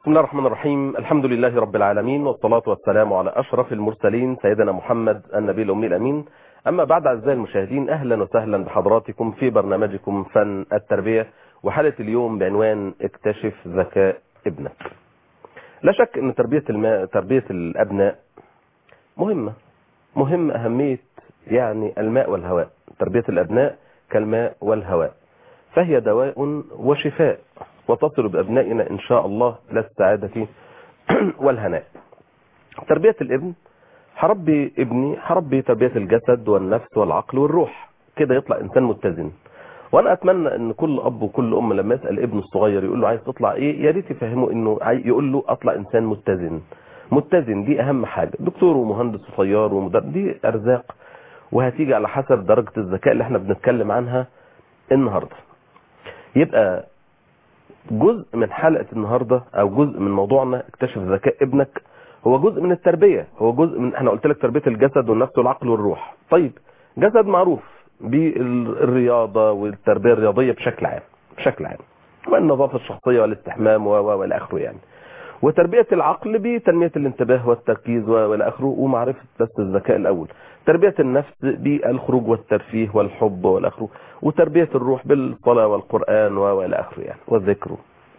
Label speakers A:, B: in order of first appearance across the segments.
A: بسم الله الرحمن الرحيم الحمد لله رب العالمين والصلاة والسلام على أشرف المرسلين سيدنا محمد النبي الأمي الأمين أما بعد أعزائي المشاهدين أهلا وسهلا بحضراتكم في برنامجكم فن التربية وحلقة اليوم بعنوان اكتشف ذكاء ابنك لا شك أن تربية, الماء تربية الأبناء مهمة مهم أهمية يعني الماء والهواء تربية الأبناء كالماء والهواء فهي دواء وشفاء وتصل بأبنائنا إن شاء الله للسعادة والهناء تربية الابن حربي ابني حربي تربية الجسد والنفس والعقل والروح كده يطلع إنسان متزن وانا اتمنى ان كل اب وكل ام لما يسال ابنه الصغير يقول له عايز تطلع ايه يا ريت يفهمه انه يقول له اطلع انسان متزن متزن دي اهم حاجه دكتور ومهندس وطيار ومدرب دي ارزاق وهتيجي على حسب درجه الذكاء اللي احنا بنتكلم عنها النهارده يبقى جزء من حلقه النهارده او جزء من موضوعنا اكتشف ذكاء ابنك هو جزء من التربيه هو جزء من احنا قلت لك تربيه الجسد والنفس والعقل والروح طيب جسد معروف بالرياضة والتربية الرياضية بشكل عام بشكل عام والنظافة الشخصية والاستحمام والى اخره يعني وتربية العقل بتنمية الانتباه والتركيز والى اخره ومعرفة بس الذكاء الاول تربية النفس بالخروج والترفيه والحب والى اخره وتربية الروح بالصلاة والقرآن والى اخره يعني والذكر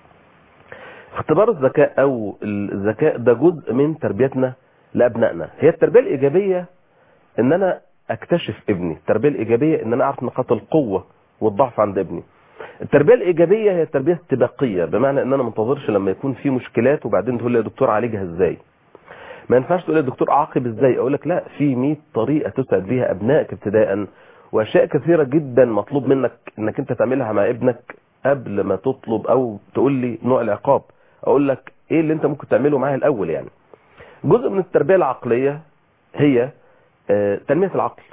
A: اختبار الذكاء او الذكاء ده جزء من تربيتنا لابنائنا هي التربية الايجابية ان انا اكتشف ابني التربية الايجابية ان انا اعرف نقاط القوة والضعف عند ابني التربية الايجابية هي التربية استباقية بمعنى ان انا منتظرش لما يكون في مشكلات وبعدين تقول لي يا دكتور عالجها ازاي ما ينفعش تقول لي يا دكتور اعاقب ازاي اقول لك لا في 100 طريقة تسعد بيها ابنائك ابتداء واشياء كثيرة جدا مطلوب منك انك انت تعملها مع ابنك قبل ما تطلب او تقول لي نوع العقاب اقول لك ايه اللي انت ممكن تعمله معاه الاول يعني جزء من التربية العقلية هي تنمية العقل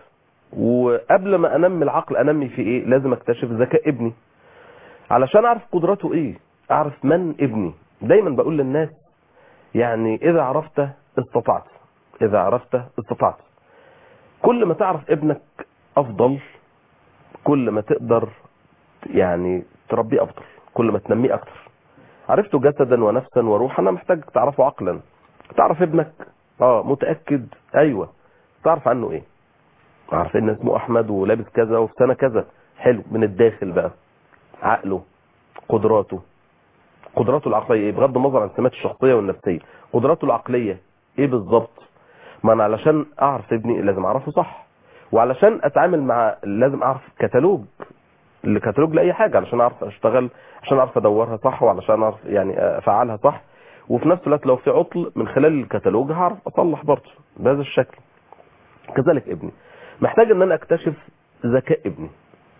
A: وقبل ما انمي العقل انمي في ايه لازم اكتشف ذكاء ابني علشان اعرف قدراته ايه اعرف من ابني دايما بقول للناس يعني اذا عرفت استطعت اذا عرفت استطعت كل ما تعرف ابنك افضل كل ما تقدر يعني تربيه افضل كل ما تنميه اكتر عرفته جسدا ونفسا وروحا انا محتاج تعرفه عقلا تعرف ابنك اه متاكد ايوه تعرف عنه ايه عارف ان اسمه احمد ولابس كذا وفي سنه كذا حلو من الداخل بقى عقله قدراته قدراته العقليه ايه بغض النظر عن السمات الشخصيه والنفسيه قدراته العقليه ايه بالظبط ما انا علشان اعرف ابني لازم اعرفه صح وعلشان اتعامل مع لازم اعرف كتالوج الكتالوج لاي حاجه علشان اعرف اشتغل عشان اعرف ادورها صح وعلشان اعرف يعني افعلها صح وفي نفس الوقت لو في عطل من خلال الكتالوج هعرف اصلح برضه بهذا الشكل كذلك ابني محتاج ان انا اكتشف ذكاء ابني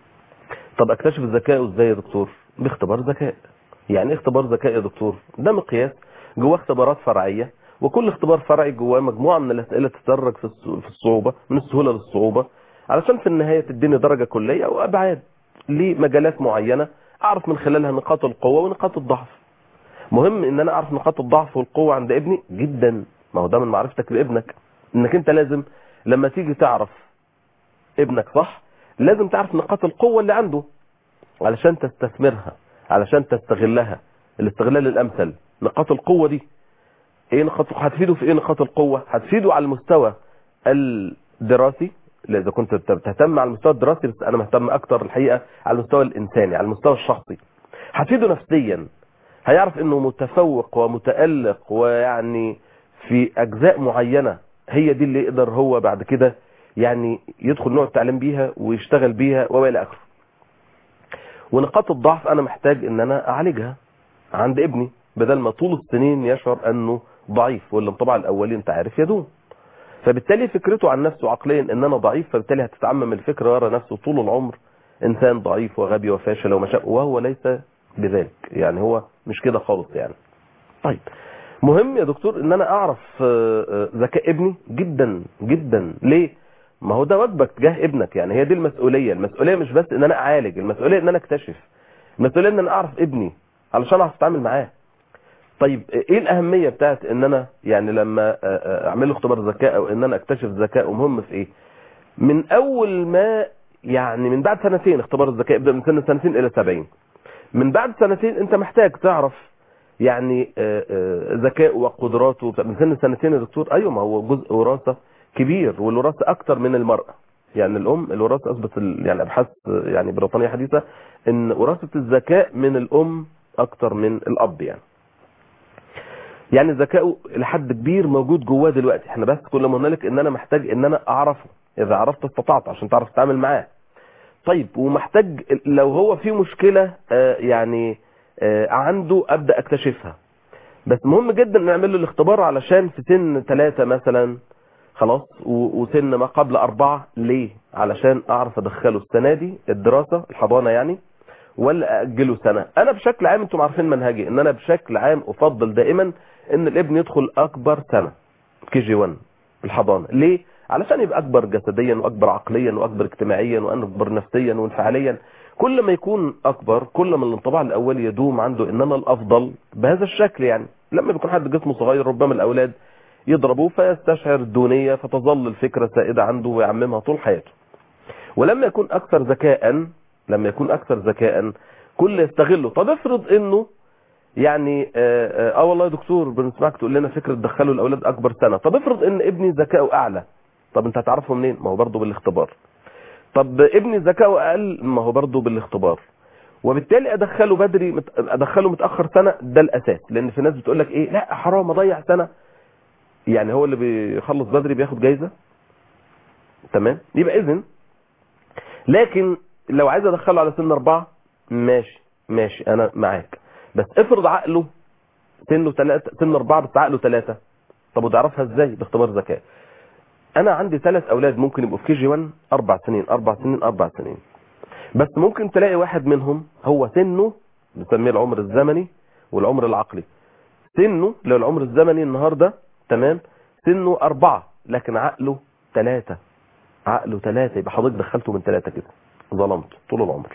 A: طب اكتشف ذكائه ازاي يا دكتور باختبار ذكاء يعني ايه اختبار ذكاء يا دكتور ده مقياس جواه اختبارات فرعيه وكل اختبار فرعي جواه مجموعه من الاسئله تتدرج في الصعوبه من السهوله للصعوبه علشان في النهايه تديني درجه كليه وابعاد لمجالات معينه اعرف من خلالها نقاط القوه ونقاط الضعف مهم ان انا اعرف نقاط الضعف والقوه عند ابني جدا ما هو ده من معرفتك بابنك انك انت لازم لما تيجي تعرف ابنك صح لازم تعرف نقاط القوة اللي عنده علشان تستثمرها علشان تستغلها الاستغلال الامثل نقاط القوة دي ايه نقاط هتفيده في ايه نقاط القوة هتفيده على المستوى الدراسي اذا كنت تهتم على المستوى الدراسي بس انا مهتم اكتر الحقيقة على المستوى الانساني على المستوى الشخصي هتفيده نفسيا هيعرف انه متفوق ومتألق ويعني في اجزاء معينة هي دي اللي يقدر هو بعد كده يعني يدخل نوع التعليم بيها ويشتغل بيها والى اخره ونقاط الضعف انا محتاج ان انا اعالجها عند ابني بدل ما طول السنين يشعر انه ضعيف والانطباع الاولي انت عارف يدوم فبالتالي فكرته عن نفسه عقليا ان انا ضعيف فبالتالي هتتعمم الفكره ورا نفسه طول العمر انسان ضعيف وغبي وفاشل ومشاء وهو ليس بذلك يعني هو مش كده خالص يعني طيب مهم يا دكتور ان انا اعرف ذكاء ابني جدا جدا ليه ما هو ده واجبك تجاه ابنك يعني هي دي المسؤولية المسؤولية مش بس ان انا اعالج المسؤولية ان انا اكتشف المسؤولية ان انا اعرف ابني علشان اعرف اتعامل معاه طيب ايه الاهمية بتاعت ان انا يعني لما اعمل له اختبار ذكاء او ان انا اكتشف ذكاء مهم في ايه من اول ما يعني من بعد سنتين اختبار الذكاء يبدا من سن سنتين الى 70 من بعد سنتين انت محتاج تعرف يعني آه، آه، ذكائه وقدراته من سن سنتين يا دكتور ايوه ما هو جزء وراثه كبير والوراثه اكتر من المراه يعني الام الوراثه اثبت ال- يعني ابحاث آه، يعني بريطانيه حديثه ان وراثه الذكاء من الام اكتر من الاب يعني يعني ذكائه لحد كبير موجود جواه دلوقتي احنا بس كل ما هنالك ان انا محتاج ان انا اعرفه اذا عرفت استطعت عشان تعرف تتعامل معاه طيب ومحتاج لو هو في مشكلة آه، يعني آه، عنده ابدا اكتشفها بس مهم جدا نعمل له الاختبار علشان في سن ثلاثة مثلا خلاص و- وسن ما قبل أربعة ليه علشان أعرف أدخله السنة دي الدراسة الحضانة يعني ولا أأجله سنة أنا بشكل عام أنتم عارفين منهجي إن أنا بشكل عام أفضل دائما إن الابن يدخل أكبر سنة كي جي 1 الحضانة ليه؟ علشان يبقى أكبر جسديا وأكبر عقليا وأكبر اجتماعيا وأكبر نفسيا وانفعاليا كل ما يكون أكبر كل ما الانطباع الأولي يدوم عنده إن أنا الأفضل بهذا الشكل يعني لما بيكون حد جسمه صغير ربما الأولاد يضربوه فيستشعر الدونية فتظل الفكرة سائدة عنده ويعممها طول حياته ولما يكون أكثر ذكاء لما يكون أكثر ذكاء كل يستغله طب افرض إنه يعني اه, آه والله يا دكتور بنسمعك تقول لنا فكرة دخلوا الأولاد أكبر سنة طب افرض إن ابني ذكاؤه أعلى طب أنت هتعرفه منين ما هو برضه بالاختبار طب ابني ذكاؤه أقل ما هو برضه بالاختبار وبالتالي ادخله بدري مت- ادخله متاخر سنه ده الاساس لان في ناس بتقول لك ايه لا حرام اضيع سنه يعني هو اللي بيخلص بدري بياخد جايزه تمام يبقى اذن لكن لو عايز ادخله على سن اربعه ماشي ماشي انا معاك بس افرض عقله سنه ثلاثة سن اربعه بس عقله ثلاثه طب وتعرفها ازاي باختبار ذكاء انا عندي ثلاث اولاد ممكن يبقوا في كي جي 1 اربع سنين اربع سنين اربع سنين بس ممكن تلاقي واحد منهم هو سنه بنسميه العمر الزمني والعمر العقلي سنه لو العمر الزمني النهارده تمام سنه أربعة لكن عقله ثلاثة عقله ثلاثة يبقى حضرتك دخلته من ثلاثة كده ظلمته طول العمر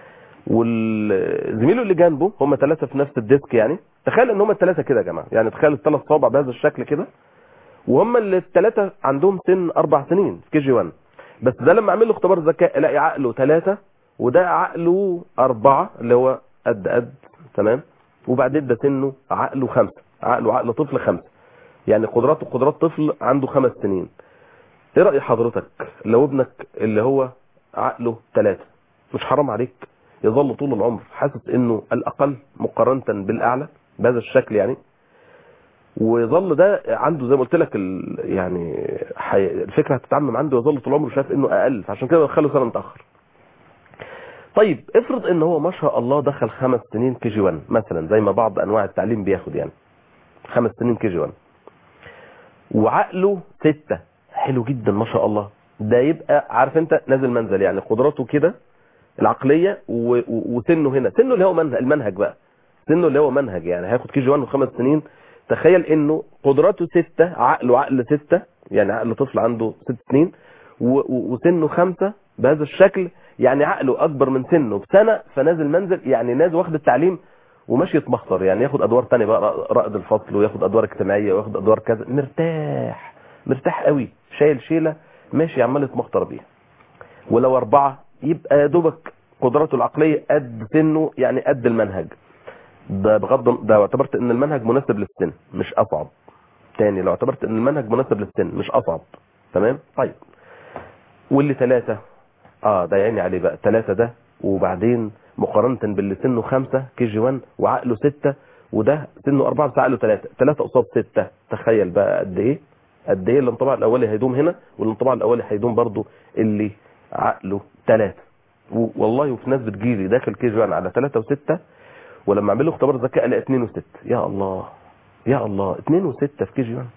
A: والزميله اللي جنبه هم ثلاثة في نفس الديسك يعني تخيل ان هم الثلاثة كده يا جماعة يعني تخيل الثلاث صوابع بهذا الشكل كده وهم اللي الثلاثة عندهم سن أربع سنين في كي جي 1 بس ده لما اعمل له اختبار ذكاء الاقي عقله ثلاثة وده عقله أربعة اللي هو قد قد تمام وبعدين ده سنه عقله خمسة عقله عقل طفل خمسة يعني قدراته قدرات طفل عنده خمس سنين ايه رأي حضرتك لو ابنك اللي هو عقله ثلاثة مش حرام عليك يظل طول العمر حاسس انه الاقل مقارنة بالاعلى بهذا الشكل يعني ويظل ده عنده زي ما قلت لك ال... يعني حي... الفكره هتتعمم عنده ويظل طول عمره شايف انه اقل فعشان كده دخله سنه متاخر طيب افرض ان هو ما شاء الله دخل خمس سنين كي جي 1 مثلا زي ما بعض انواع التعليم بياخد يعني خمس سنين كي جي 1 وعقله ستة حلو جدا ما شاء الله ده يبقى عارف انت نازل منزل يعني قدراته كده العقليه و... و... وسنه هنا سنه اللي هو منهج المنهج بقى سنه اللي هو منهج يعني هياخد كي جي 1 وخمس سنين تخيل انه قدراته ستة عقله عقل ستة يعني عقل طفل عنده ست سنين و... و... وسنه خمسة بهذا الشكل يعني عقله اكبر من سنه بسنة فنازل منزل يعني نازل واخد التعليم وماشي يتمخطر يعني ياخد ادوار تانية بقى رائد الفصل وياخد ادوار اجتماعية وياخد ادوار كذا مرتاح مرتاح قوي شايل شيلة ماشي عمال يتمخطر بيها ولو اربعة يبقى يا دوبك قدراته العقلية قد سنه يعني قد المنهج ده بغض ده اعتبرت ان المنهج مناسب للسن مش اصعب تاني لو اعتبرت ان المنهج مناسب للسن مش اصعب تمام طيب واللي ثلاثة اه ده يعني عليه بقى ثلاثة ده وبعدين مقارنة باللي سنه خمسة كي جي 1 وعقله ستة وده سنه أربعة بس عقله ثلاثة ثلاثة قصاد ستة تخيل بقى قد ايه قد ايه الانطباع الاولي هيدوم هنا والانطباع الاولي هيدوم برضو اللي عقله ثلاثة والله وفي ناس بتجيلي داخل كي جي 1 على ثلاثة وستة ولما اعمل له اختبار ذكاء الاقي 2 و6 يا الله يا الله 2 و6 في كي جي 1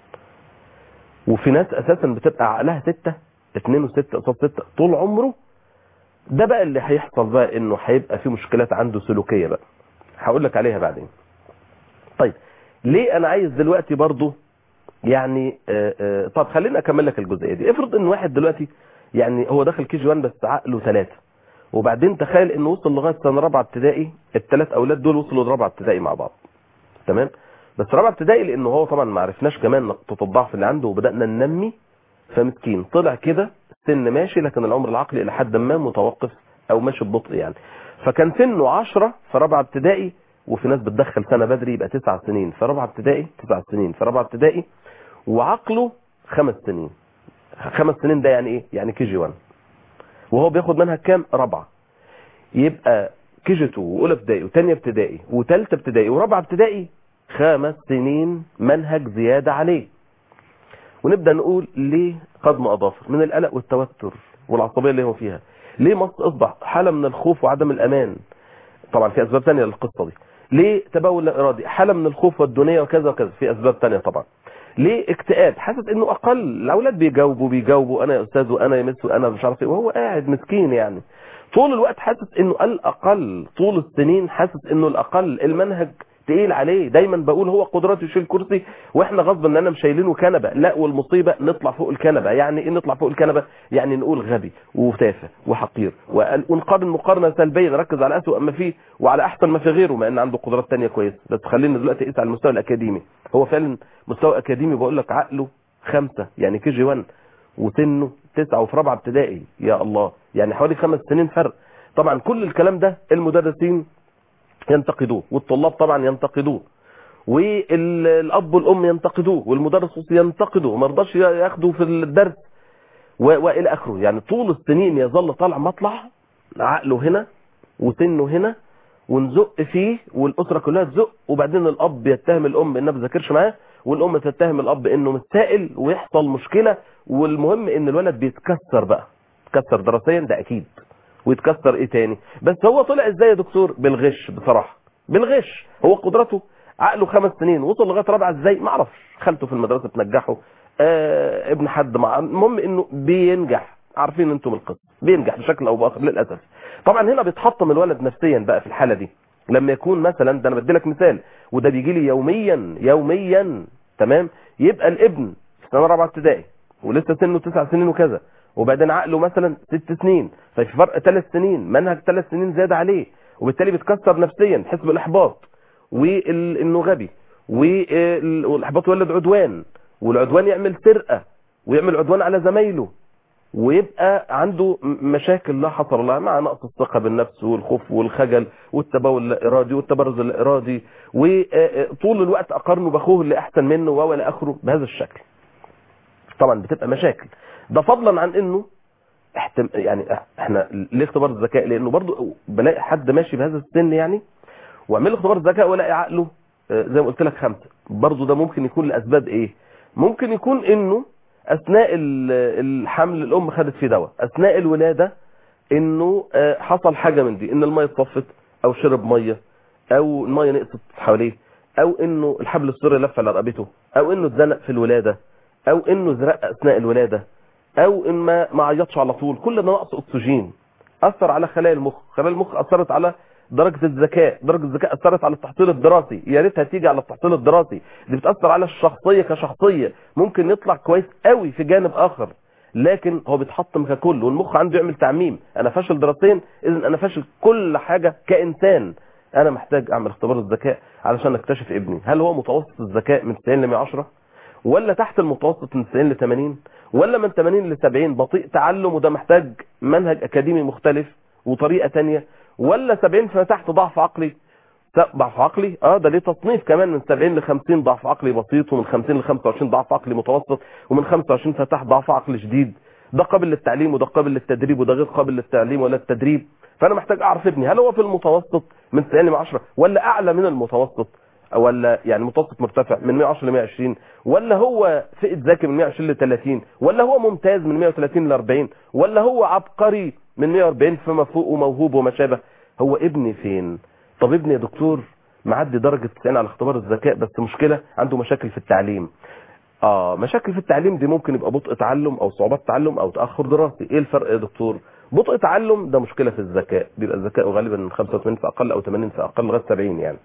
A: وفي ناس اساسا بتبقى عقلها 6 2 و6 قصاد 6 طول عمره ده بقى اللي هيحصل بقى انه هيبقى في مشكلات عنده سلوكيه بقى هقول لك عليها بعدين طيب ليه انا عايز دلوقتي برضو يعني آآ آآ طب خليني اكمل لك الجزئيه دي افرض ان واحد دلوقتي يعني هو داخل كي جي 1 بس عقله 3 وبعدين تخيل انه وصل لغايه سنه رابعه ابتدائي الثلاث اولاد دول وصلوا لرابعه ابتدائي مع بعض تمام بس رابعه ابتدائي لانه هو طبعا ما عرفناش كمان نقطه الضعف اللي عنده وبدانا ننمي فمسكين طلع كده السن ماشي لكن العمر العقلي الى حد ما متوقف او ماشي ببطء يعني فكان سنه 10 في رابعه ابتدائي وفي ناس بتدخل سنه بدري يبقى تسع سنين في رابعه ابتدائي تسع سنين في رابعه ابتدائي وعقله خمس سنين خمس سنين ده يعني ايه يعني كي جي 1 وهو بياخد منها كام رابعه يبقى كي جي 2 واولى ابتدائي وثانيه ابتدائي وثالثه ابتدائي ورابعه ابتدائي خمس سنين منهج زياده عليه ونبدا نقول ليه قد ما اضافر من القلق والتوتر والعصبيه اللي هو فيها ليه مصر اصبح حاله من الخوف وعدم الامان طبعا في اسباب ثانيه للقصه دي ليه تبول لا ارادي حاله من الخوف والدنيا وكذا وكذا في اسباب ثانيه طبعا ليه اكتئاب حاسس انه اقل الاولاد بيجاوبوا بيجاوبوا انا يا استاذ وانا يا مس وانا مش عارف ايه وهو قاعد مسكين يعني طول الوقت حاسس انه الاقل طول السنين حاسس انه الاقل المنهج تقيل عليه دايما بقول هو قدراته يشيل كرسي واحنا غصب اننا مش شايلينه كنبه لا والمصيبه نطلع فوق الكنبه يعني ايه نطلع فوق الكنبه يعني نقول غبي وتافه وحقير ونقارن مقارنه سلبيه نركز على اسوء ما فيه وعلى احسن ما في غيره مع ان عنده قدرات ثانيه كويسه بس خلينا دلوقتي نقيس على المستوى الاكاديمي هو فعلا مستوى اكاديمي بقول لك عقله خمسة يعني كي جي 1 وسنه تسعة وفي رابعه ابتدائي يا الله يعني حوالي خمس سنين فرق طبعا كل الكلام ده المدرسين ينتقدوه والطلاب طبعا ينتقدوه والاب والام ينتقدوه والمدرس ينتقده وما رضاش ياخده في الدرس والى اخره يعني طول السنين يظل طالع مطلع عقله هنا وسنه هنا ونزق فيه والاسره كلها تزق وبعدين الاب يتهم الام انها ما بتذاكرش معاه والام تتهم الاب انه مستائل ويحصل مشكله والمهم ان الولد بيتكسر بقى يتكسر دراسيا ده اكيد ويتكسر ايه تاني بس هو طلع ازاي يا دكتور بالغش بصراحه بالغش هو قدرته عقله خمس سنين وصل لغايه رابعه ازاي ما اعرفش خالته في المدرسه تنجحه آه ابن حد مع المهم انه بينجح عارفين انتم القصه بينجح بشكل او باخر للاسف طبعا هنا بيتحطم الولد نفسيا بقى في الحاله دي لما يكون مثلا ده انا بدي لك مثال وده بيجي لي يوميا يوميا تمام يبقى الابن في سنه رابعه ابتدائي ولسه سنه تسع سنين وكذا وبعدين عقله مثلا ست سنين ففي فرق ثلاث سنين منهج ثلاث سنين زاد عليه وبالتالي بيتكسر نفسيا حس بالاحباط وانه غبي والاحباط يولد عدوان والعدوان يعمل سرقه ويعمل عدوان على زمايله ويبقى عنده مشاكل لا حصر لها مع نقص الثقه بالنفس والخوف والخجل والتبول اللا ارادي والتبرز اللا ارادي وطول الوقت اقارنه باخوه اللي احسن منه والى اخره بهذا الشكل طبعا بتبقى مشاكل ده فضلا عن انه احتم... يعني احنا ليه اختبار الذكاء لانه برضو بلاقي حد ماشي بهذا السن يعني واعمل له اختبار الذكاء والاقي عقله زي ما قلت لك خمسه برضو ده ممكن يكون لاسباب ايه ممكن يكون انه اثناء الحمل الام خدت فيه دواء اثناء الولاده انه حصل حاجه من دي ان الميه اتصفت او شرب ميه او الميه نقصت حواليه او انه الحبل السري لف على رقبته او انه اتزنق في الولاده او انه زرق اثناء الولاده او ان ما ما عيطش على طول كل ده نقص اكسجين اثر على خلايا المخ خلايا المخ اثرت على درجة الذكاء درجة الذكاء اثرت على التحصيل الدراسي يا ريتها تيجي على التحصيل الدراسي دي بتاثر على الشخصيه كشخصيه ممكن يطلع كويس قوي في جانب اخر لكن هو بيتحطم ككل والمخ عنده يعمل تعميم انا فاشل دراسيا اذا انا فاشل كل حاجه كانسان انا محتاج اعمل اختبار الذكاء علشان اكتشف ابني هل هو متوسط الذكاء من 90 ل 110 ولا تحت المتوسط من 90 ل 80 ولا من 80 ل 70 بطيء تعلم وده محتاج منهج اكاديمي مختلف وطريقه ثانيه ولا 70 فما تحت ضعف عقلي ضعف عقلي اه ده ليه تصنيف كمان من 70 ل 50 ضعف عقلي بسيط ومن 50 ل 25 ضعف عقلي متوسط ومن 25 فتح ضعف عقلي شديد ده قابل للتعليم وده قابل للتدريب وده غير قابل للتعليم ولا التدريب فانا محتاج اعرف ابني هل هو في المتوسط من 90 ل 110 ولا اعلى من المتوسط ولا يعني متوسط مرتفع من 110 ل 120 ولا هو فئه ذكي من 120 ل 30 ولا هو ممتاز من 130 ل 40 ولا هو عبقري من 140 فما فوق وموهوب وما شابه هو ابني فين طب ابني يا دكتور معدي درجة 90 على اختبار الذكاء بس مشكلة عنده مشاكل في التعليم اه مشاكل في التعليم دي ممكن يبقى بطء تعلم او صعوبات تعلم او تاخر دراسي ايه الفرق يا دكتور بطء تعلم ده مشكله في الذكاء بيبقى الذكاء غالبا من 85 في اقل او 80 في اقل لغايه 70 يعني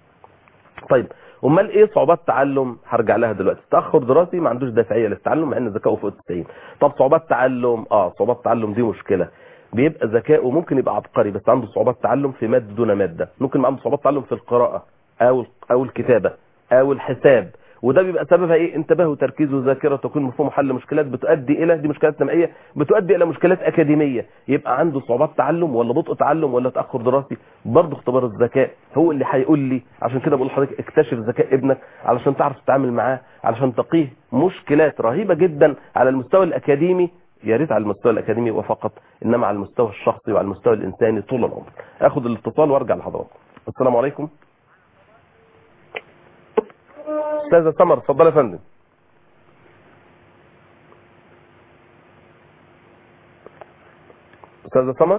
A: طيب امال ايه صعوبات تعلم هرجع لها دلوقتي تاخر دراسي ما عندوش دافعيه للتعلم مع ان ذكائه فوق 90 طب صعوبات تعلم اه صعوبات تعلم دي مشكله بيبقى ذكائه ممكن يبقى عبقري بس عنده صعوبات تعلم في ماده دون ماده ممكن يبقى عنده صعوبات تعلم في القراءه او او الكتابه او الحساب وده بيبقى سببها ايه انتباه وتركيز وذاكره وتكوين مفهوم حل مشكلات بتؤدي الى دي مشكلات نمائيه بتؤدي الى مشكلات اكاديميه يبقى عنده صعوبات تعلم ولا بطء تعلم ولا تاخر دراسي برضه اختبار الذكاء هو اللي هيقول لي عشان كده بقول لحضرتك اكتشف ذكاء ابنك علشان تعرف تتعامل معاه علشان تقيه مشكلات رهيبه جدا على المستوى الاكاديمي يا ريت على المستوى الاكاديمي وفقط انما على المستوى الشخصي وعلى المستوى الانساني طول العمر اخد الاتصال وارجع لحضراتكم السلام عليكم استاذه سمر اتفضلي يا فندم استاذه سمر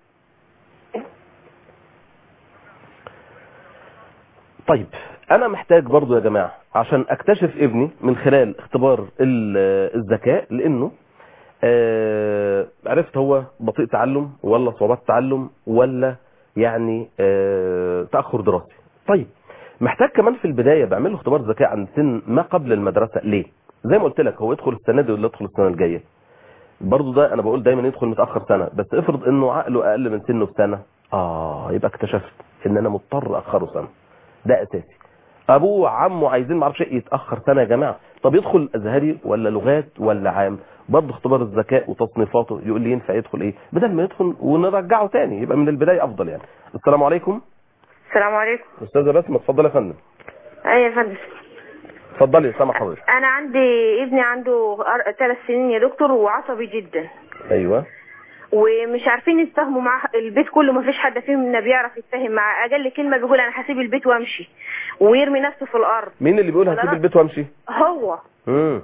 A: طيب انا محتاج برضو يا جماعه عشان اكتشف ابني من خلال اختبار ال- الذكاء لانه آه، عرفت هو بطيء تعلم ولا صعوبات تعلم ولا يعني آه، تاخر دراسي طيب محتاج كمان في البدايه بعمل له اختبار ذكاء عند سن ما قبل المدرسه ليه زي ما قلت لك هو يدخل السنه دي ولا يدخل السنه الجايه برضه ده انا بقول دايما يدخل متاخر سنه بس افرض انه عقله اقل من سنه بسنه اه يبقى اكتشفت ان انا مضطر اخره سنه ده اساسي ابوه وعمه عايزين ما اعرفش ايه يتاخر سنه يا جماعه طب يدخل ازهري ولا لغات ولا عام برضه اختبار الذكاء وتصنيفاته يقول لي ينفع يدخل ايه بدل ما يدخل ونرجعه تاني يبقى من البدايه افضل يعني السلام عليكم
B: السلام عليكم
A: استاذه بسمه اتفضلي يا فندم
B: ايوه يا فندم
A: اتفضلي سامع حضرتك
B: انا عندي ابني عنده ثلاث سنين يا دكتور وعصبي جدا
A: ايوه
B: ومش عارفين يتفاهموا مع البيت كله ما فيش حد فيهم بيعرف يتفاهم مع اقل كلمه بيقول انا هسيب البيت وامشي ويرمي نفسه في الارض
A: مين اللي بيقول
B: ولا
A: هسيب
B: لا؟
A: البيت وامشي
B: هو
A: امم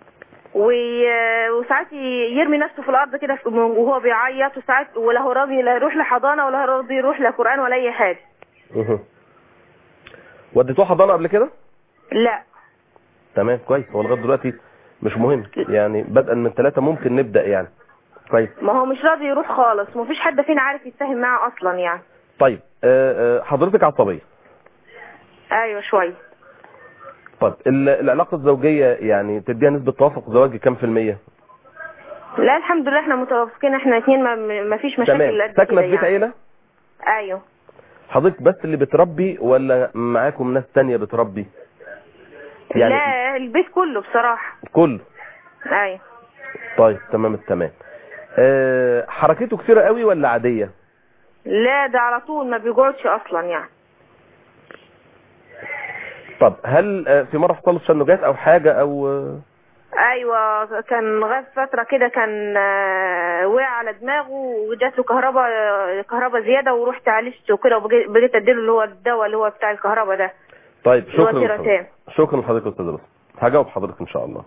B: و- وساعات يرمي نفسه في الارض كده في- وهو بيعيط وساعات ولا هو راضي لا يروح لحضانه ولا هو راضي يروح لقران ولا اي حاجه
A: مه. وديتوه حضانه قبل كده
B: لا
A: تمام كويس هو لغايه دلوقتي مش مهم يعني بدءا من ثلاثة ممكن نبدا يعني كويس
B: ما هو مش راضي يروح خالص ومفيش حد فينا عارف يتفاهم معاه اصلا يعني
A: طيب آه، آه، حضرتك عصبيه
B: ايوه شويه
A: طيب ال- العلاقه الزوجيه يعني تديها نسبه توافق زواجي كام في المية
B: لا الحمد لله احنا متوافقين احنا اتنين ما, ما فيش مشاكل
A: تمام
B: قد
A: ساكنه
B: كده
A: في بيت
B: يعني.
A: عيله
B: ايوه
A: حضرتك بس اللي بتربي ولا معاكم ناس تانية بتربي يعني
B: لا البيت كله بصراحة
A: كله
B: ايوه
A: طيب تمام التمام أه حركته كثيرة قوي ولا عادية
B: لا ده على طول ما بيقعدش اصلا يعني
A: طب هل آه، في مرة حصل له تشنجات او حاجة او آه،
B: ايوه كان غاب فترة كده كان آه، وقع على دماغه وجات له كهرباء كهرباء زيادة ورحت عالجته كده وبقيت اديله اللي هو الدواء اللي هو بتاع الكهرباء ده
A: طيب
B: اللي هو
A: شكرا
B: تيراتان.
A: لحضرتك شكرا لحضرتك يا استاذ بس هجاوب حضرتك ان شاء الله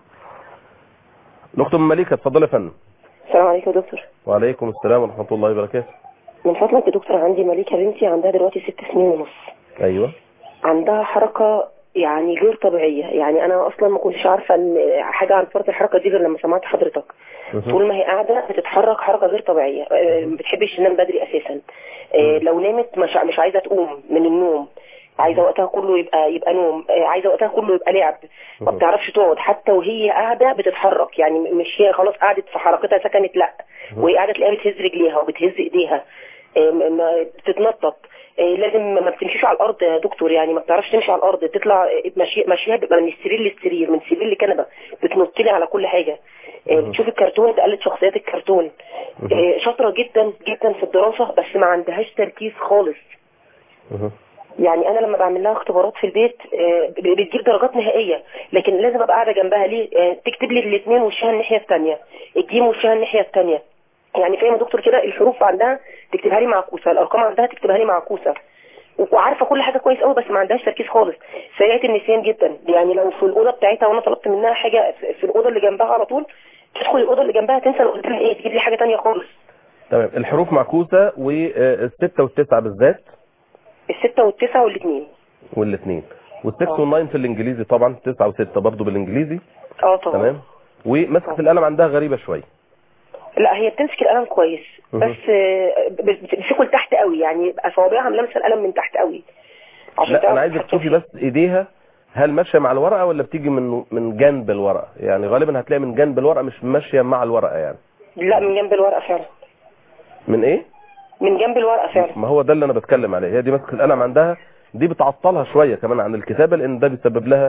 A: الاخت ام مليكه اتفضلي يا فندم
C: السلام عليكم يا دكتور
A: وعليكم السلام ورحمة الله وبركاته
C: من فضلك يا دكتور عندي مليكة بنتي عندها دلوقتي ست سنين ونص
A: ايوه
C: عندها حركة يعني غير طبيعية يعني أنا أصلا ما كنتش عارفة إن حاجة عن فرط الحركة دي غير لما سمعت حضرتك
A: مهم.
C: طول ما هي قاعدة بتتحرك حركة غير طبيعية آه، ما بتحبش تنام بدري أساسا آه، لو نامت مش مش عايزة تقوم من النوم عايزة وقتها كله يبقى يبقى نوم آه، عايزة وقتها كله يبقى لعب ما
A: مهم.
C: بتعرفش تقعد حتى وهي قاعدة بتتحرك يعني مش هي خلاص قعدت في حركتها سكنت لا وهي قاعدة تلاقيها بتهز رجليها وبتهز ايديها آه، م- ما- بتتنطط آه، لازم ما بتمشيش على الارض يا دكتور يعني ما بتعرفش تمشي على الارض تطلع آه، ماشي- ماشيها بيبقى من السرير للسرير من سرير لكنبه بتنط لي على كل حاجه آه، بتشوف الكرتون تقلد شخصيات الكرتون آه، شاطره جدا جدا في الدراسه بس ما عندهاش تركيز خالص
A: مهم.
C: يعني انا لما بعمل لها اختبارات في البيت آه، ب- بتجيب درجات نهائيه لكن لازم ابقى قاعده جنبها ليه آه، تكتب لي الاثنين وشها الناحيه الثانيه الجيم وشها الناحيه الثانيه يعني فاهم يا دكتور كده الحروف عندها تكتبها لي معكوسه الارقام عندها تكتبها لي معكوسه وعارفه كل حاجه كويس قوي بس ما عندهاش تركيز خالص سريعه النسيان جدا يعني لو في الاوضه بتاعتها وانا طلبت منها حاجه في- في الاوضه اللي جنبها على طول تدخل الاوضه اللي جنبها تنسى اللي قدامها ايه تجيب لي حاجه ثانيه خالص
A: تمام الحروف معكوسة والستة والتسعة بالذات
C: السته والتسعه والاثنين
A: والاثنين والسكس
C: آه.
A: والناين في الانجليزي طبعا تسعة وستة برضو بالانجليزي
C: اه طبعا
A: تمام ومسكة القلم عندها غريبة شوية
C: لا هي بتمسك القلم كويس
A: مهم.
C: بس آه، ب- بتمسكه لتحت قوي يعني يبقى صوابعها ملامسه القلم من تحت قوي عشان
A: لا
C: تعرف
A: انا عايزك
C: تتحكم
A: تشوفي
C: فيه.
A: بس ايديها هل ماشية مع الورقة ولا بتيجي من من جنب الورقة يعني غالبا هتلاقي من جنب الورقة مش ماشية مع الورقة يعني
C: لا من جنب الورقه فعلا
A: من ايه
C: من جنب الورقه فعلا
A: ما هو ده اللي انا بتكلم عليه هي دي مسكة القلم عندها دي بتعطلها شوية كمان عن الكتابة لان ده بيسبب لها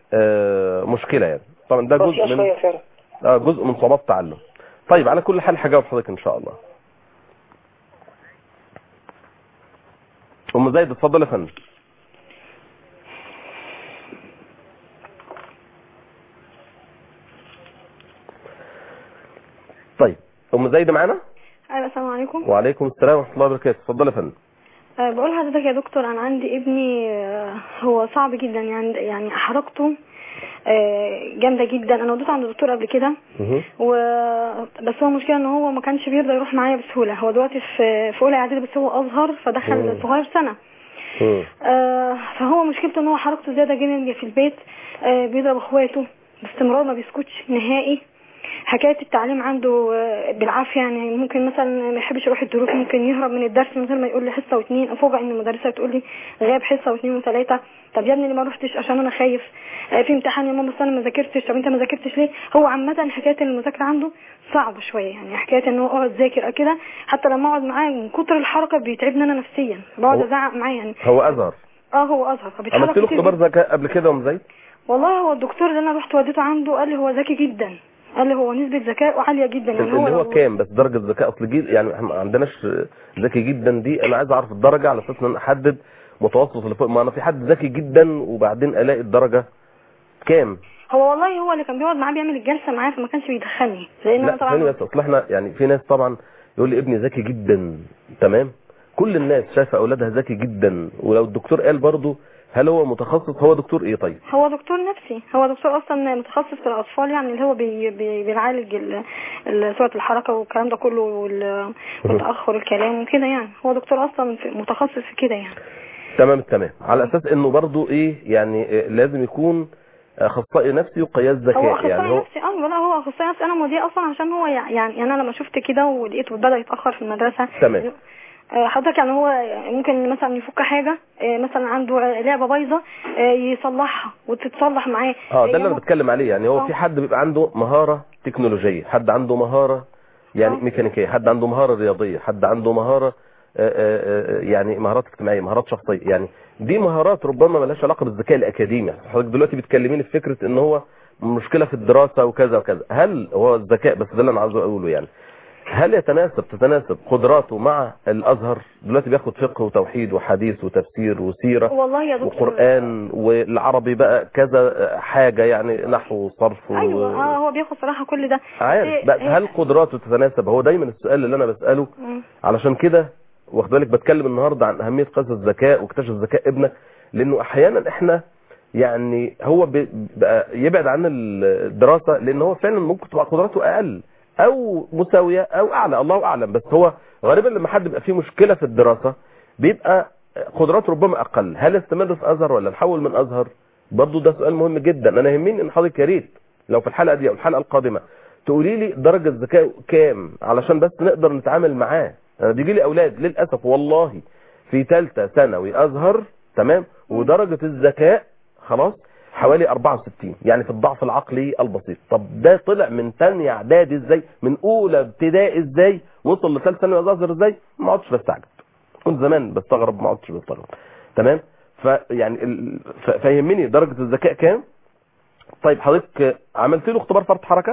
A: آه، مشكله يعني طبعا ده
C: بطيئة
A: جزء
C: شوية
A: من
C: فعلا
A: آه، جزء من صعوبات التعلم طيب على كل حال هجاوب حضرتك ان شاء الله ام زيد اتفضل يا فندم طيب ام زيد معانا
D: ايوه السلام عليكم
A: وعليكم السلام ورحمه الله وبركاته اتفضل يا فندم
D: أه بقول لحضرتك يا دكتور انا عندي ابني آه، هو صعب جدا يعني يعني حركته آه، جامده جدا انا وديته عند الدكتور قبل كده
A: مه.
D: و بس هو المشكله ان هو ما كانش بيرضى يروح معايا بسهوله هو دلوقتي في في اولى اعدادي بس هو اصغر
A: مم.
D: فدخل صغير سنه
A: مم.
D: آه، فهو مشكلته ان هو حركته زياده جدا في البيت آه، بيضرب اخواته باستمرار ما بيسكتش نهائي حكايه التعليم عنده آه، بالعافيه يعني ممكن مثلا ما يحبش يروح الدروس ممكن يهرب من الدرس من غير ما يقول لي حصه واثنين افوجئ ان المدرسه بتقول لي غياب حصه واثنين وثلاثه طب يا ابني ليه ما روحتش عشان انا خايف آه، في امتحان يا ماما بس انا ما ذاكرتش طب انت ما ذاكرتش ليه هو عامه حكايه المذاكره عنده صعب شويه يعني حكايه ان هو اقعد ذاكر أو كده حتى لما اقعد معاه من كتر الحركه بيتعبني انا نفسيا بقعد
A: هو-
D: ازعق معاه يعني
A: هو ازهر
D: اه هو ازهر فبيتحرك
A: عملت له
D: كتير
A: اختبار
D: جداً.
A: ذكاء قبل كده يا ام زيد
D: والله هو الدكتور اللي انا رحت وديته عنده قال لي هو ذكي جدا قال لي هو نسبة ذكائه عالية جدا يعني
A: اللي هو
D: لو-
A: كام بس درجة ذكاء اصل جيل يعني احنا ما عندناش ذكي جدا دي انا عايز اعرف الدرجة على اساس ان انا احدد متوسط اللي فوق ما انا في حد ذكي جدا وبعدين الاقي الدرجة كام
D: هو والله هو اللي كان بيقعد معاه بيعمل الجلسة معاه فما كانش بيدخلني لان
A: لا
D: انا
A: ثاني
D: طبعا
A: بس اصل احنا يعني في ناس طبعا يقول لي ابني ذكي جدا تمام كل الناس شايفه اولادها ذكي جدا ولو الدكتور قال برضه هل هو متخصص هو دكتور ايه طيب
D: هو دكتور نفسي هو دكتور اصلا متخصص في الاطفال يعني اللي هو بي بي بيعالج ال- ال- سرعة الحركة والكلام ده كله وال- والتأخر الكلام وكده يعني هو دكتور اصلا في- متخصص في كده يعني
A: تمام تمام على اساس انه برضه ايه يعني إيه لازم يكون اخصائي نفسي وقياس
D: هو
A: ذكاء
D: اخصائي
A: يعني هو
D: نفسي اه لا هو اخصائي نفسي انا موديه اصلا عشان هو يع- يعني انا لما شفت كده ولقيته بدا يتاخر في المدرسه
A: تمام.
D: آه، حضرتك يعني هو ممكن مثلا يفك حاجه آه، مثلا عنده لعبه بايظه آه، يصلحها وتتصلح معاه
A: اه ده اللي انا
D: هو-
A: بتكلم عليه يعني هو
D: آه.
A: في حد بيبقى عنده مهارة تكنولوجية حد عنده مهارة يعني
D: آه.
A: ميكانيكية حد عنده مهارة رياضية حد عنده مهارة آه، آه، آه، يعني مهارات اجتماعية مهارات شخصية يعني دي مهارات ربما ملهاش علاقة بالذكاء الأكاديمي حضرتك دلوقتي بتكلميني في فكرة ان هو مشكلة في الدراسة وكذا وكذا هل هو الذكاء بس ده اللي انا عاوز اقوله يعني هل يتناسب تتناسب قدراته مع الازهر دلوقتي بياخد فقه وتوحيد وحديث وتفسير وسيرة
D: والله يا دكتور
A: وقرآن والعربي بقى كذا حاجة يعني نحو وصرف و...
D: ايوه اه هو بياخد صراحه كل ده
A: عارف
D: إيه-
A: بس
D: إيه-
A: هل قدراته تتناسب هو دايما السؤال اللي انا بسأله
D: مم.
A: علشان كده واخد بالك بتكلم النهارده عن اهميه قياس الذكاء واكتشاف ذكاء ابنك لانه احيانا احنا يعني هو بي- بقى يبعد عن الدراسه لان هو فعلا ممكن تبقى قدراته اقل او مساويه او اعلى الله اعلم بس هو غالبا لما حد بيبقى فيه مشكله في الدراسه بيبقى قدراته ربما اقل هل استمر في ازهر ولا نحول من ازهر برضه ده سؤال مهم جدا انا يهمني ان حضرتك يا ريت لو في الحلقه دي او الحلقه القادمه تقولي لي درجه ذكاء كام علشان بس نقدر نتعامل معاه انا بيجي لي اولاد للاسف والله في ثالثه ثانوي ازهر تمام ودرجه الذكاء خلاص حوالي 64 يعني في الضعف العقلي البسيط طب ده طلع من ثانيه اعدادي ازاي من اولى ابتدائي ازاي وصل لثالثه ثانوي ازهر ازاي ما عدتش بستعجب كنت زمان بستغرب ما عدتش بستغرب تمام فيعني ال... ف... فيهمني درجه الذكاء كام طيب حضرتك عملت له اختبار فرط حركه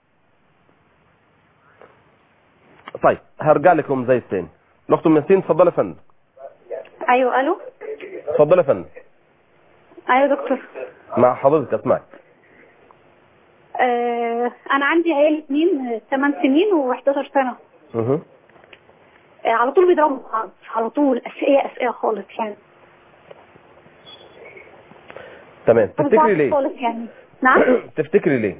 A: طيب هرجع لكم زي الثاني الاخت ام ياسين اتفضل يا فندم
E: ايوه الو
A: اتفضل يا فندم
E: ايوه دكتور
A: مع حضرتك اسمعك
E: آه انا عندي عيال اتنين 8 سنين و11 سنه
A: اها
E: آه على طول بيضربوا بعض على طول اسئله اسئله خالص يعني
A: تمام
E: بعض
A: تفتكري ليه
E: خالص يعني نعم
A: تفتكري ليه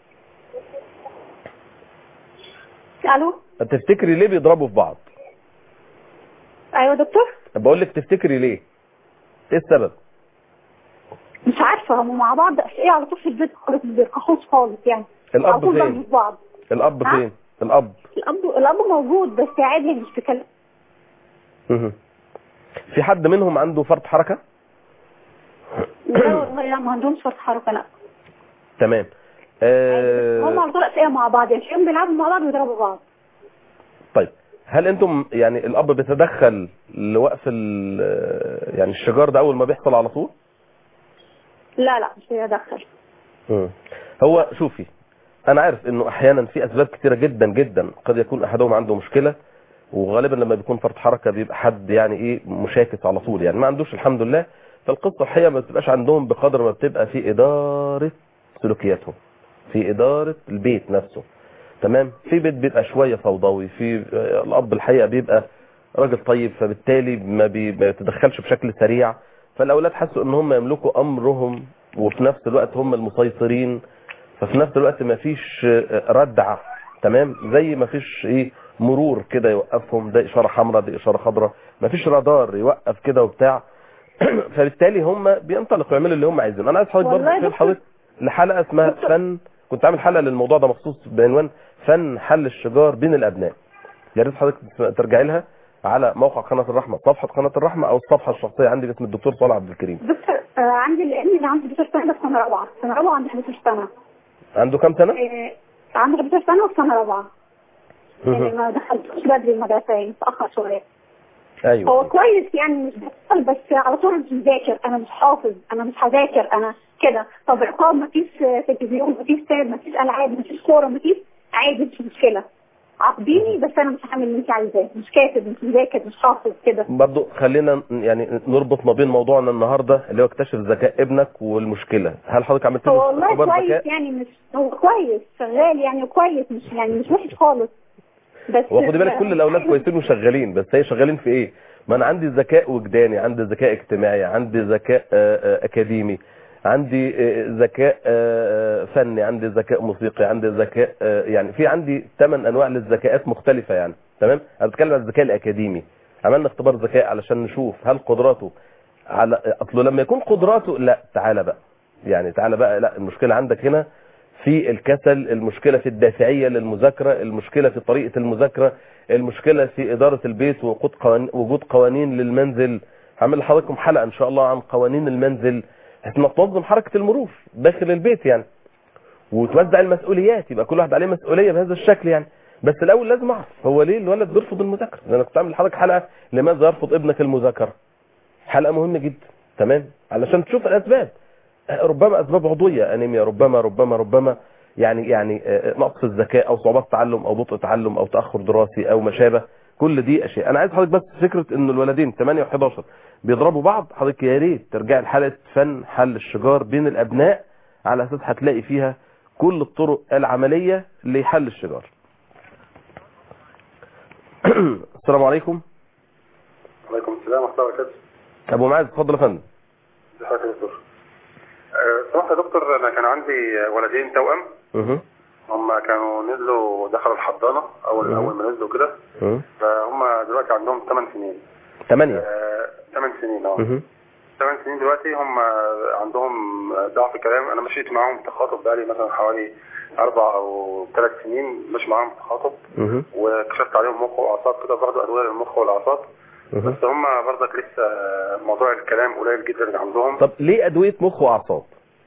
E: الو
A: تفتكري ليه بيضربوا في بعض
E: ايوه دكتور
A: بقول لك تفتكري ليه ايه السبب
E: مش عارفه هم مع بعض اسئله على طول في البيت خالص ما بيركحوش خالص يعني على
A: الاب
E: طول ضرب
A: فين
E: في بعض
A: الاب
E: ها؟
A: فين الاب
E: الاب الاب موجود بس عادي مش بيكلم
A: مهم. في حد منهم عنده فرط حركه
E: لا والله لا ما عندهمش فرط حركه لا
A: تمام
E: هم
A: آه
E: على طول اسئله مع بعض يعني تلاقيهم بيلعبوا مع بعض ويضربوا بعض
A: طيب هل انتم يعني الاب بيتدخل لوقف ال- يعني الشجار ده اول ما بيحصل على طول
E: لا لا مش بيدخل
A: مم. هو شوفي انا عارف انه احيانا في اسباب كتيره جدا جدا قد يكون احدهم عنده مشكله وغالبا لما بيكون فرط حركه بيبقى حد يعني ايه مشاكس على طول يعني ما عندوش الحمد لله فالقصه الحقيقه ما بتبقاش عندهم بقدر ما بتبقى في اداره سلوكياتهم في اداره البيت نفسه تمام في بيت بيبقى شويه فوضوي في آه، الاب الحقيقه بيبقى راجل طيب فبالتالي ما بي- ما بيتدخلش بشكل سريع فالاولاد حسوا ان هم يملكوا امرهم وفي نفس الوقت هم المسيطرين ففي نفس الوقت ما فيش آه، ردع تمام زي ما فيش ايه مرور كده يوقفهم ده اشاره حمراء دي اشاره خضراء ما فيش رادار يوقف كده وبتاع فبالتالي هم بينطلقوا يعملوا اللي هم عايزينه انا عايز حضرتك
E: والله
A: برضه
E: دكتور-
A: في حضرتك لحلقه اسمها فن كنت عامل حلقه للموضوع ده مخصوص بعنوان فن حل الشجار بين الابناء يا ريت حضرتك ترجعي لها على موقع قناه الرحمه صفحه قناه الرحمه او الصفحه الشخصيه عندي باسم الدكتور صالح عبد الكريم
E: دكتور آه عندي الابن اللي عنده 11 سنه ده في سنه رابعه سنه رابعه عنده 11 سنه
A: عنده كام سنه
E: آه عنده 11 سنه وفي سنه رابعه يعني
A: مهم.
E: ما دخلتوش بدري المدرسه يعني متاخر شويه هو
A: ايوه
E: كويس يعني مش بيحصل بس على طول مش مذاكر انا مش حافظ انا مش هذاكر انا كده طب عقاب مفيش تلفزيون مفيش تاب مفيش العاب مفيش كوره مفيش عادي مش مشكله عاقبيني بس انا مش هعمل اللي انت عايزاه مش كاتب مش مذاكر مش حافظ كده
A: برضو خلينا يعني نربط ما بين موضوعنا النهارده اللي هو اكتشف ذكاء ابنك والمشكله هل حضرتك عملت
E: هو
A: له
E: والله
A: اختبار
E: كويس
A: ذكاء
E: يعني مش هو كويس شغال يعني كويس مش يعني مش وحش خالص بس
A: هو خدي بالك كل الاولاد كويسين وشغالين بس هي شغالين في ايه ما انا عندي ذكاء وجداني عندي ذكاء اجتماعي عندي ذكاء آه، آه، اكاديمي عندي آه، ذكاء آه، فني عندي ذكاء موسيقي عندي ذكاء آه، يعني في عندي ثمان انواع للذكاءات مختلفه يعني تمام انا بتكلم عن الذكاء الاكاديمي عملنا اختبار ذكاء علشان نشوف هل قدراته على اصله لما يكون قدراته لا تعالى بقى يعني تعالى بقى لا المشكله عندك هنا في الكسل المشكلة في الدافعية للمذاكرة المشكلة في طريقة المذاكرة المشكلة في إدارة البيت ووجود قوانين, وجود قوانين للمنزل هعمل لحضراتكم حلقة إن شاء الله عن قوانين المنزل احنا تنظم حركة المرور داخل البيت يعني وتوزع المسؤوليات يبقى كل واحد عليه مسؤولية بهذا الشكل يعني بس الأول لازم أعرف هو ليه الولد بيرفض المذاكرة أنا كنت عامل لحضرتك حلقة لماذا يرفض ابنك المذاكرة حلقة مهمة جدا تمام علشان تشوف الأسباب ربما اسباب عضويه انيميا ربما ربما ربما يعني يعني آه، نقص في الذكاء او صعوبات تعلم او بطء تعلم او تاخر دراسي او ما شابه كل دي اشياء انا عايز حضرتك بس فكره ان الولدين 8 و11 بيضربوا بعض حضرتك يا ريت ترجع لحلقه فن حل الشجار بين الابناء على اساس هتلاقي فيها كل الطرق العمليه لحل الشجار السلام عليكم
F: وعليكم السلام ورحمة الله وبركاته.
A: ابو معاذ اتفضل يا فندم
F: ازي حضرتك يا دكتور؟ أه، سمعت يا دكتور انا كان عندي ولدين توأم
A: اها
F: هم كانوا نزلوا دخلوا الحضانة اول
A: مم.
F: اول ما نزلوا كده
A: اها
F: فهم دلوقتي عندهم 8 سنين
A: 8
F: أه، 8 سنين اه
A: اها
F: 8 سنين دلوقتي هم عندهم ضعف كلام انا مشيت معاهم تخاطب بقالي مثلا حوالي اربع او ثلاث سنين مش معاهم تخاطب
A: اها
F: وكشفت عليهم مخ واعصاب كده برضه ادويه للمخ والاعصاب
A: اها
F: بس هم برضك لسه موضوع الكلام قليل جدا عندهم
A: طب ليه ادويه مخ واعصاب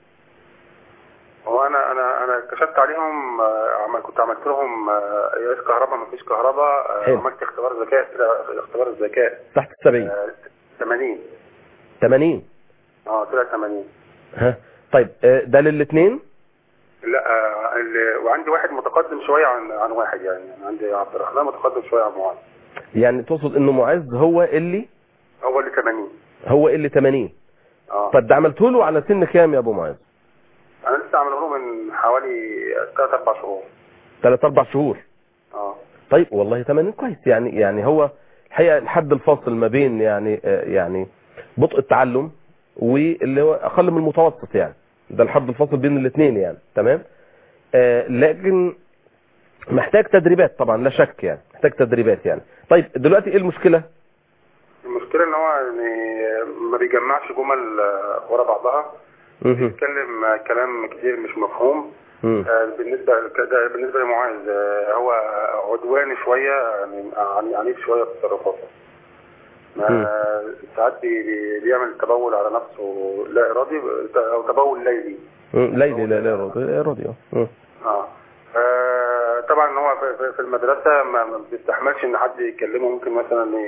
F: هو انا انا انا كشفت عليهم آه، عمل كنت عملت لهم آه، قياس كهرباء مفيش كهرباء آه،
A: حلو.
F: عملت اختبار ذكاء كده اختبار الذكاء
A: تحت السبعين
F: آه، 80
A: 80
F: اه طلع 80
A: ها طيب آه، ده للاثنين
F: لا آه، ال- وعندي واحد متقدم شويه عن عن واحد يعني أنا عندي عبد الرحمن متقدم شويه عن معاذ
A: يعني تقصد انه معز هو اللي
F: هو اللي 80
A: هو اللي 80
F: اه
A: طب ده عملته له على سن كام يا ابو معاذ
F: انا لسه عامله له من حوالي 3 4 شهور
A: 3 4 شهور
F: اه
A: طيب والله 80 كويس يعني يعني هو الحقيقه الحد الفاصل ما بين يعني آه، يعني بطء التعلم واللي هو اقل من المتوسط يعني ده الحد الفاصل بين الاثنين يعني تمام آه لكن محتاج تدريبات طبعا لا شك يعني محتاج تدريبات يعني طيب دلوقتي ايه المشكله
F: المشكله ان هو يعني ما بيجمعش جمل آه، ورا بعضها
A: مهم.
F: بيتكلم آه، كلام كتير مش مفهوم
A: مم.
F: آه، بالنسبه ده بالنسبه لمعاذ آه، هو عدواني شويه يعني يعني عنيف شويه في تصرفاته ما- ساعات بي- بي- بيعمل تبول على نفسه لا ارادي او تبول ليلي
A: مم. ليلي لا لا راضي راضي اه مم.
F: اه آه، طبعا هو في- في- في المدرسه ما ما بيستحملش ان حد يكلمه ممكن مثلا ي-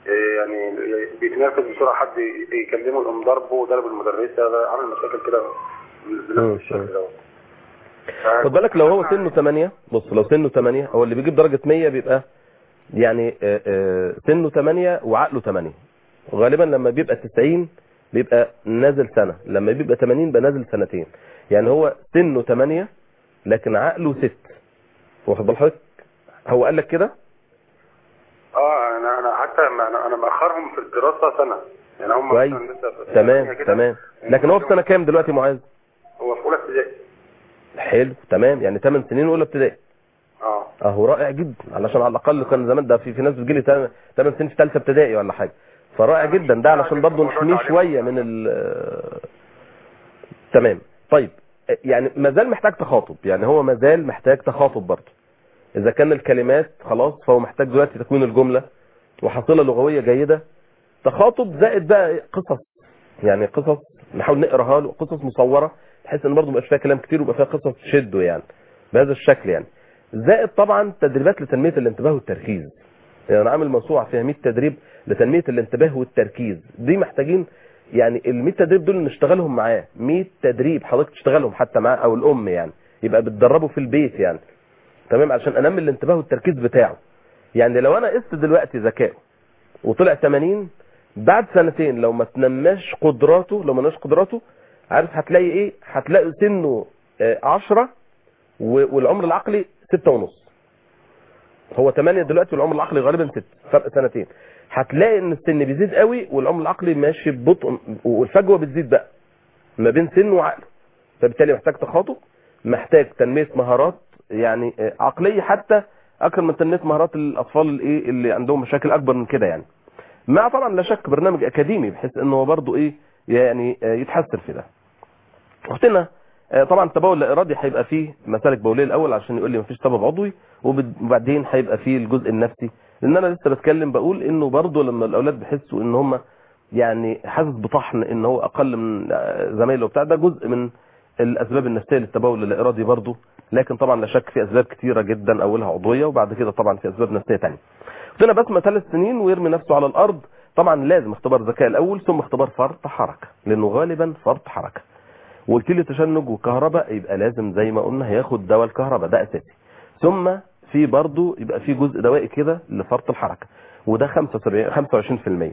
F: إيه يعني بيتنرفز بسرعه حد ي- يكلمه يقوم ضربه ضرب المدرسه ده عامل مشاكل كده بنفس الشكل دوت
A: خد بالك لو هو سنه 8 بص لو سنه 8 هو اللي بيجيب درجة 100 بيبقى يعني آه، آه، سنه 8 وعقله 8 وغالبا لما بيبقى 90 بيبقى نازل سنة لما بيبقى 80 بيبقى نازل سنتين يعني هو سنه 8 لكن عقله 6 واخد بال حضرتك هو قال لك كده
F: اه انا انا حتى ما- انا انا مأخرهم في الدراسه سنه يعني هم
A: كويس
F: مثلاً لسه في
A: تمام
F: ثانية كده.
A: تمام لكن هو في سنة كام دلوقتي معاذ
F: هو في اولى ابتدائي
A: حلو تمام يعني 8 سنين اولى ابتدائي
F: اه
A: اهو رائع جدا علشان على الاقل كان زمان ده في في ناس بتجيلي 8 سنين في ثالثه ابتدائي ولا حاجه فرائع جدا ده علشان برضه نحميه شويه من ال تمام طيب يعني ما زال محتاج تخاطب يعني هو ما زال محتاج تخاطب برضه اذا كان الكلمات خلاص فهو محتاج دلوقتي تكوين الجمله وحصيله لغويه جيده تخاطب زائد بقى قصص يعني قصص نحاول نقراها له قصص مصوره بحيث ان برضه ما يبقاش فيها كلام كتير ويبقى فيها قصص تشده يعني بهذا الشكل يعني زائد طبعا تدريبات لتنميه الانتباه والتركيز يعني انا عامل موسوعه فيها 100 تدريب لتنميه الانتباه والتركيز دي محتاجين يعني ال 100 تدريب دول نشتغلهم معاه 100 تدريب حضرتك تشتغلهم حتى معاه او الام يعني يبقى بتدربه في البيت يعني تمام عشان انمي الانتباه والتركيز بتاعه يعني لو انا قست دلوقتي ذكائه وطلع 80 بعد سنتين لو ما تنماش قدراته لو ما نماش قدراته عارف هتلاقي ايه هتلاقي سنه 10 والعمر العقلي ستة ونص هو 8 دلوقتي والعمر العقلي غالبا 6 فرق سنتين هتلاقي ان السن بيزيد قوي والعمر العقلي ماشي ببطء والفجوه بتزيد بقى ما بين سنه وعقله فبالتالي محتاج تخاطب محتاج تنميه مهارات يعني عقليه حتى اكثر من تنميه مهارات الاطفال الايه اللي عندهم مشاكل اكبر من كده يعني مع طبعا لا شك برنامج اكاديمي بحيث انه هو برضه ايه يعني يتحسن في ده اختنا طبعا التبول اللا ارادي هيبقى فيه مسالك بوليه الاول عشان يقول لي مفيش سبب عضوي وبعدين هيبقى فيه الجزء النفسي لان انا لسه بتكلم بقول انه برضه لما الاولاد بيحسوا ان هم يعني حاسس بطحن ان هو اقل من زمايله وبتاع ده جزء من الاسباب النفسيه للتبول اللا ارادي برضه لكن طبعا لا شك في اسباب كتيره جدا اولها عضويه وبعد كده طبعا في اسباب نفسيه ثانيه قلنا بسمه ثلاث سنين ويرمي نفسه على الارض طبعا لازم اختبار ذكاء الاول ثم اختبار فرط حركه لانه غالبا فرط حركه وقلت لي تشنج وكهرباء يبقى لازم زي ما قلنا هياخد دواء الكهرباء ده اساسي ثم في برضه يبقى في جزء دوائي كده لفرط الحركه وده 75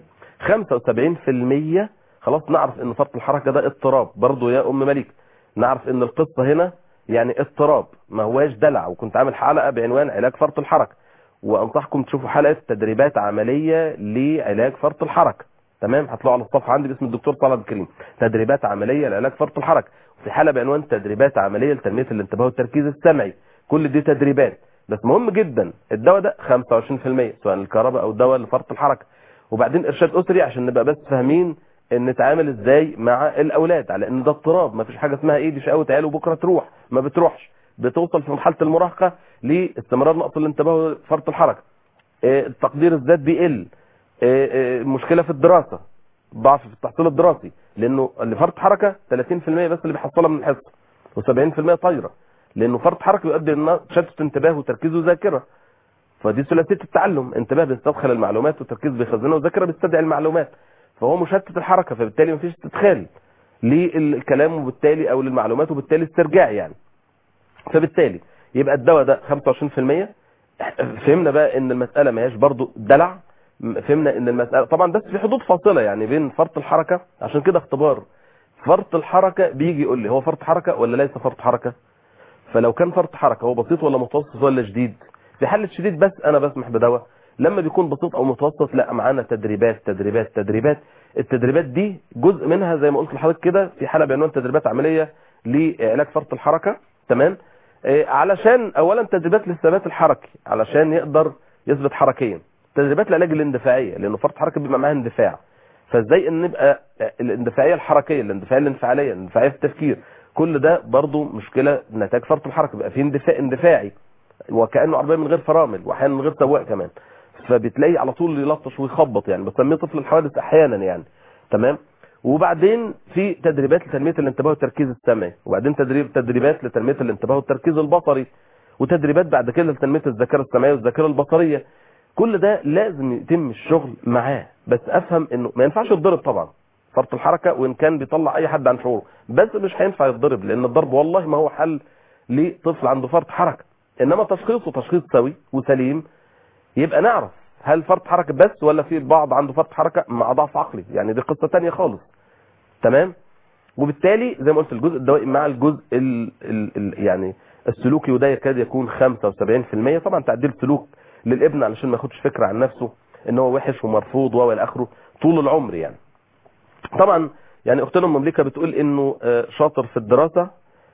A: 25% 75% خلاص نعرف ان فرط الحركه ده اضطراب برضه يا ام مليك نعرف ان القصه هنا يعني اضطراب ما هواش دلع وكنت عامل حلقه بعنوان علاج فرط الحركه وانصحكم تشوفوا حلقه تدريبات عمليه لعلاج فرط الحركه تمام هتلاقوا على الصفحه عندي باسم الدكتور طلعت الكريم تدريبات عمليه لعلاج فرط الحركه وفي حلقه بعنوان تدريبات عمليه لتنميه الانتباه والتركيز السمعي كل دي تدريبات بس مهم جدا الدواء ده 25% سواء الكهرباء او دواء لفرط الحركه وبعدين ارشاد اسري عشان نبقى بس فاهمين ان نتعامل ازاي مع الاولاد على ان ده اضطراب ما فيش حاجه اسمها ايه دي شقاوه عيال وبكره تروح ما بتروحش بتوصل في مرحله المراهقه لاستمرار نقص الانتباه وفرط الحركه التقدير الذات بيقل مشكله في الدراسه ضعف في التحصيل الدراسي لانه اللي فرط حركه 30% بس اللي بيحصلها من الحصه و70% طايره لانه فرط حركه بيؤدي الى تشتت انتباه وتركيز وذاكره فدي ثلاثيه التعلم انتباه بيستدخل المعلومات وتركيز بيخزنها وذاكره بيستدعي المعلومات فهو مشتت الحركه فبالتالي مفيش استدخال للكلام وبالتالي او للمعلومات وبالتالي استرجاع يعني فبالتالي يبقى الدواء ده 25% فهمنا بقى ان المساله ما هياش برضو دلع فهمنا ان المساله طبعا بس في حدود فاصله يعني بين فرط الحركه عشان كده اختبار فرط الحركه بيجي يقول لي هو فرط حركه ولا ليس فرط حركه فلو كان فرط حركه هو بسيط ولا متوسط ولا شديد في حاله شديد بس انا بسمح بدواء لما بيكون بسيط او متوسط لا معانا تدريبات تدريبات تدريبات التدريبات دي جزء منها زي ما قلت لحضرتك كده في حلقه بعنوان تدريبات عمليه لعلاج فرط الحركه تمام إيه علشان اولا تدريبات للثبات الحركي علشان يقدر يثبت حركيا تدريبات العلاج الاندفاعيه لانه فرط حركه بيبقى معاها اندفاع فازاي ان نبقى الاندفاعيه الحركيه الاندفاعيه الانفعاليه الاندفاعيه في التفكير كل ده برضو مشكله نتاج فرط الحركه بيبقى فيه اندفاع اندفاعي وكانه عربيه من غير فرامل واحيانا من غير سواق كمان فبتلاقي على طول يلطش ويخبط يعني بسميه طفل الحوادث احيانا يعني تمام وبعدين في تدريبات لتنميه الانتباه والتركيز السمعي وبعدين تدريب تدريبات لتنميه الانتباه والتركيز البصري وتدريبات بعد كده لتنميه الذاكره السمعيه والذاكره البصريه كل ده لازم يتم الشغل معاه بس افهم انه ما ينفعش يتضرب طبعا فرط الحركه وان كان بيطلع اي حد عن شعوره بس مش هينفع يتضرب لان الضرب والله ما هو حل لطفل عنده فرط حركه انما تشخيصه تشخيص سوي وسليم يبقى نعرف هل فرط حركه بس ولا في البعض عنده فرط حركه مع ضعف عقلي يعني دي قصه تانية خالص تمام وبالتالي زي ما قلت الجزء الدوائي مع الجزء ال ال ال يعني السلوكي وده يكاد يكون 75% طبعا تعديل سلوك للابن علشان ما ياخدش فكره عن نفسه ان هو وحش ومرفوض والى اخره طول العمر يعني طبعا يعني اختنا ام مملكه بتقول انه آه، شاطر في الدراسه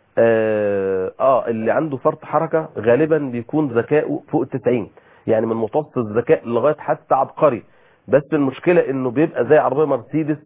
A: اه آه، اللي عنده فرط حركه غالبا بيكون ذكائه فوق ال 90 يعني من متوسط الذكاء لغايه حتى عبقري بس المشكله انه بيبقى زي عربيه مرسيدس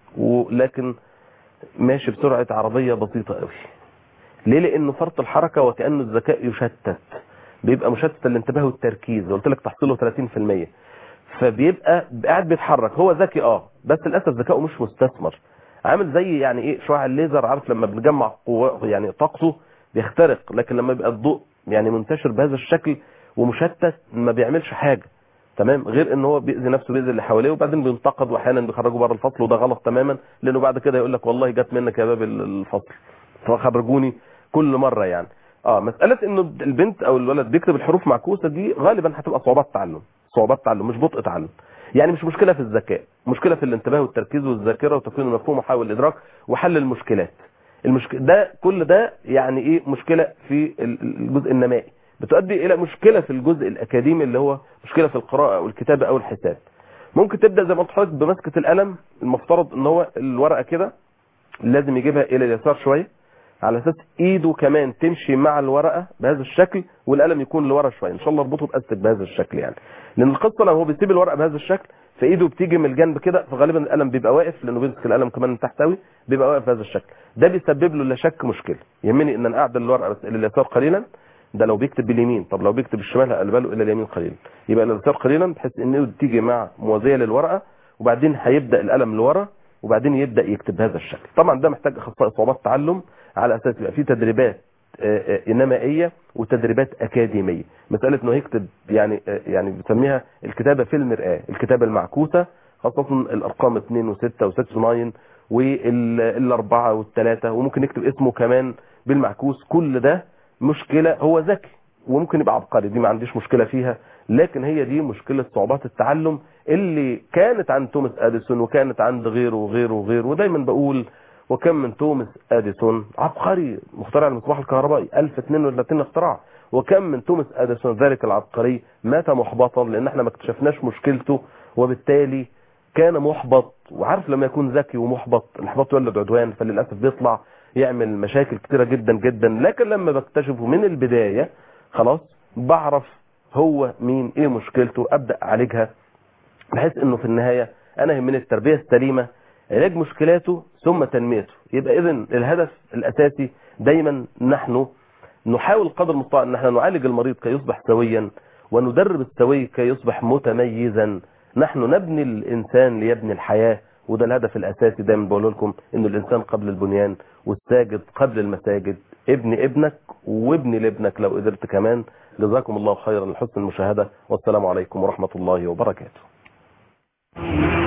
A: ولكن ماشي بسرعه عربيه بسيطه قوي ليه لانه فرط الحركه وكانه الذكاء يشتت بيبقى مشتت الانتباه والتركيز قلت لك تحصيله 30% فبيبقى قاعد بيتحرك هو ذكي اه بس للاسف ذكائه مش مستثمر عامل زي يعني ايه شعاع الليزر عارف لما بنجمع قوة يعني طاقته بيخترق لكن لما يبقى الضوء يعني منتشر بهذا الشكل ومشتت ما بيعملش حاجه تمام غير ان هو بيأذي نفسه بيأذي اللي حواليه وبعدين بينتقد واحيانا بيخرجوا بره الفصل وده غلط تماما لانه بعد كده يقول لك والله جت منك يا باب الفصل فخرجوني كل مره يعني اه مساله انه البنت او الولد بيكتب الحروف معكوسه دي غالبا هتبقى صعوبات تعلم صعوبات تعلم مش بطء تعلم يعني مش مشكله في الذكاء مشكله في الانتباه والتركيز والذاكره وتكوين المفهوم وحاول الادراك وحل المشكلات المشك... ده كل ده يعني ايه مشكله في الجزء النمائي بتؤدي الى مشكله في الجزء الاكاديمي اللي هو مشكله في القراءه او الكتابه او الحساب ممكن تبدا زي ما قلت لحضرتك بمسكه القلم المفترض ان هو الورقه كده لازم يجيبها الى اليسار شويه على اساس ايده كمان تمشي مع الورقه بهذا الشكل والقلم يكون لورا شويه ان شاء الله اربطه باستك بهذا الشكل يعني لان القصه لو هو بيسيب الورقه بهذا الشكل فايده بتيجي من الجنب كده فغالبا القلم بيبقى واقف لانه بيمسك القلم كمان من تحت قوي بيبقى واقف بهذا الشكل ده بيسبب له لا شك مشكله يهمني ان انا اعدل الورقه بس الى اليسار قليلا ده لو بيكتب باليمين طب لو بيكتب بالشمال هقلبها الى اليمين قليلا يبقى الى اليسار قليلا بحيث ان ايده تيجي مع موازيه للورقه وبعدين هيبدا القلم لورا وبعدين يبدا يكتب بهذا الشكل طبعا ده محتاج اخصائي صعوبات تعلم على اساس يبقى في تدريبات نمائيه وتدريبات اكاديميه مساله انه يكتب يعني يعني بنسميها الكتابه في المراه الكتابه المعكوسه خاصه الارقام 2 و6 و6 و9 والاربعه والثلاثه وممكن يكتب اسمه كمان بالمعكوس كل ده مشكله هو ذكي وممكن يبقى عبقري دي ما عنديش مشكله فيها لكن هي دي مشكله صعوبات التعلم اللي كانت عند توماس اديسون وكانت عند غيره وغيره وغيره ودايما بقول وكم من توماس اديسون عبقري مخترع المصباح الكهربائي 1032 اختراع وكم من توماس اديسون ذلك العبقري مات محبطا لان احنا ما اكتشفناش مشكلته وبالتالي كان محبط وعارف لما يكون ذكي ومحبط الاحباط يولد عدوان فللاسف بيطلع يعمل مشاكل كتيره جدا جدا لكن لما بكتشفه من البدايه خلاص بعرف هو مين ايه مشكلته ابدا اعالجها بحيث انه في النهايه انا يهمني التربيه السليمه علاج مشكلاته ثم تنميته يبقى اذا الهدف الاساسي دايما نحن نحاول قدر المستطاع ان احنا نعالج المريض كي يصبح سويا وندرب السوي كي يصبح متميزا نحن نبني الانسان ليبني الحياه وده الهدف الاساسي دايما بقول لكم انه الانسان قبل البنيان والساجد قبل المساجد ابني ابنك وابني لابنك لو قدرت كمان جزاكم الله خيرا لحسن المشاهده والسلام عليكم ورحمه الله وبركاته